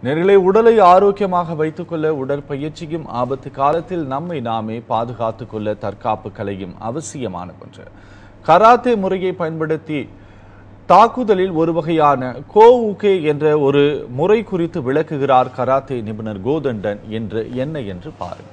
நேரிலே உடலை ஆரோக்கியமாக வைத்துக்கொள்ள உடற்பயிற்சியும் ஆபத்து காலத்தில் நம்மை நாமே பாதுகாத்துக் கொள்ள தற்காப்பு கலையும் அவசியமான ஒன்று கராத்தே முறையை பயன்படுத்தி தாக்குதலில் ஒரு வகையான கோவுகே என்ற ஒரு முறை குறித்து விளக்குகிறார் கராத்தே நிபுணர் கோதண்டன் என்று என்ன என்று பாருங்கள்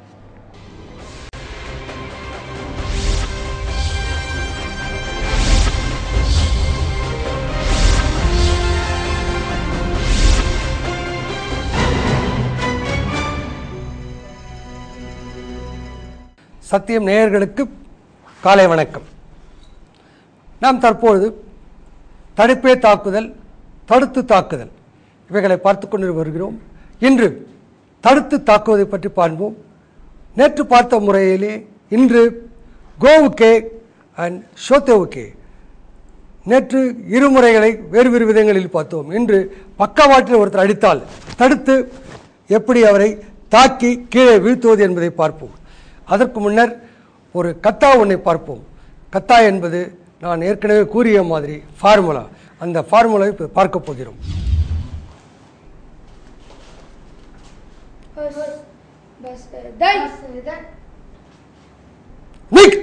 சத்தியம் நேயர்களுக்கு காலை வணக்கம் நாம் தற்பொழுது தடுப்பே தாக்குதல் தடுத்து தாக்குதல் இவைகளை பார்த்து கொண்டு வருகிறோம் இன்று தடுத்து தாக்குவதை பற்றி பார்ப்போம் நேற்று பார்த்த முறையிலே இன்று கோவுக்கே அண்ட் ஷோத்தேவுக்கே நேற்று இரு முறைகளை வேறு வேறு விதங்களில் பார்த்தோம் இன்று பக்கவாட்டில் ஒருத்தர் அடித்தால் தடுத்து எப்படி அவரை தாக்கி கீழே வீழ்த்துவது என்பதை பார்ப்போம் அதற்கு முன்னர் ஒரு கத்தா ஒன்றை பார்ப்போம் கத்தா என்பது நான் ஏற்கனவே கூறிய மாதிரி ஃபார்முலா அந்த ஃபார்முலாவை இப்போ பார்க்க போகிறோம் بس بس داي நிக்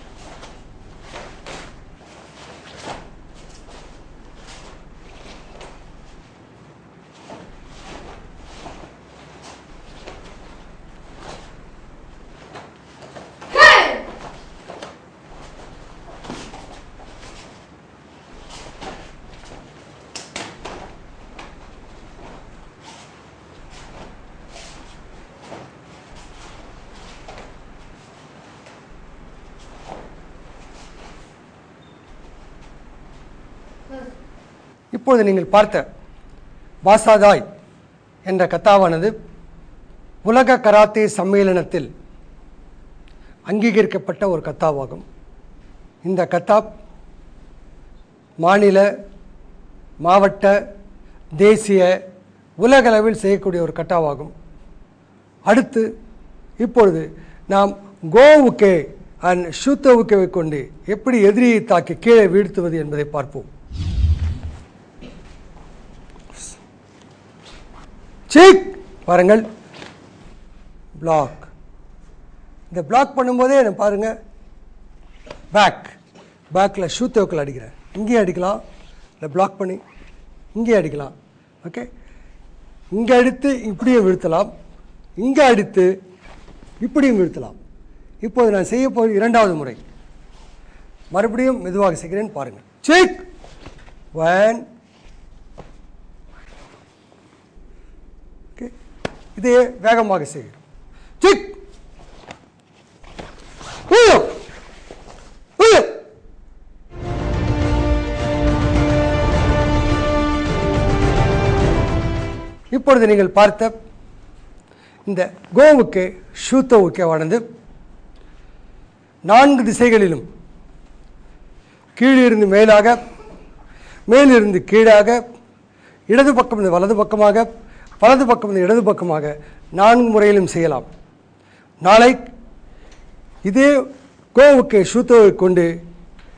இப்பொழுது நீங்கள் பார்த்த வாசாதாய் என்ற கத்தாவானது உலக கராத்தே சம்மேளனத்தில் அங்கீகரிக்கப்பட்ட ஒரு கத்தாவாகும் இந்த கத்தா மாநில மாவட்ட தேசிய உலக அளவில் செய்யக்கூடிய ஒரு கட்டாவாகும் அடுத்து இப்பொழுது நாம் கோவுக்கே அண்ட் ஷூத்தவுக்கேவை கொண்டு எப்படி எதிரியை தாக்கி கீழே வீழ்த்துவது என்பதை பார்ப்போம் சீக் பாருங்கள் பிளாக் இந்த பிளாக் பண்ணும்போதே நான் பாருங்க பேக் பேக்கில் ஷூத்தவுக்கில் அடிக்கிறேன் இங்கேயும் அடிக்கலாம் இல்லை பிளாக் பண்ணி இங்கேயும் அடிக்கலாம் ஓகே இங்கே அடித்து இப்படியும் வீழ்த்தலாம் இங்கே அடித்து இப்படியும் வீழ்த்தலாம் இப்போது நான் செய்ய போகிற இரண்டாவது முறை மறுபடியும் மெதுவாக செய்கிறேன் பாருங்கள் சீக் ஒன் ஓகே இதையே வேகமாக செய்கிறோம் சிக் உயோ உயோ இப்பொழுது நீங்கள் பார்த்த இந்த கோவுக்கு ஷூத்தோவுக்கேவானது நான்கு திசைகளிலும் கீழிருந்து மேலாக மேலிருந்து கீழாக இடது பக்கம் இருந்து வலது பக்கமாக வலது பக்கம் இருந்து இடது பக்கமாக நான்கு முறையிலும் செய்யலாம் நாளை இதே கோவுக்கு ஷூத்தோவை கொண்டு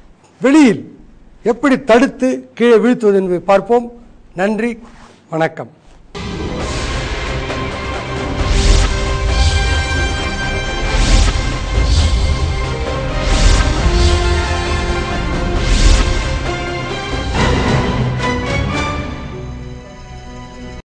வெளியில் எப்படி தடுத்து கீழே வீழ்த்துவது என்பதை பார்ப்போம் நன்றி வணக்கம்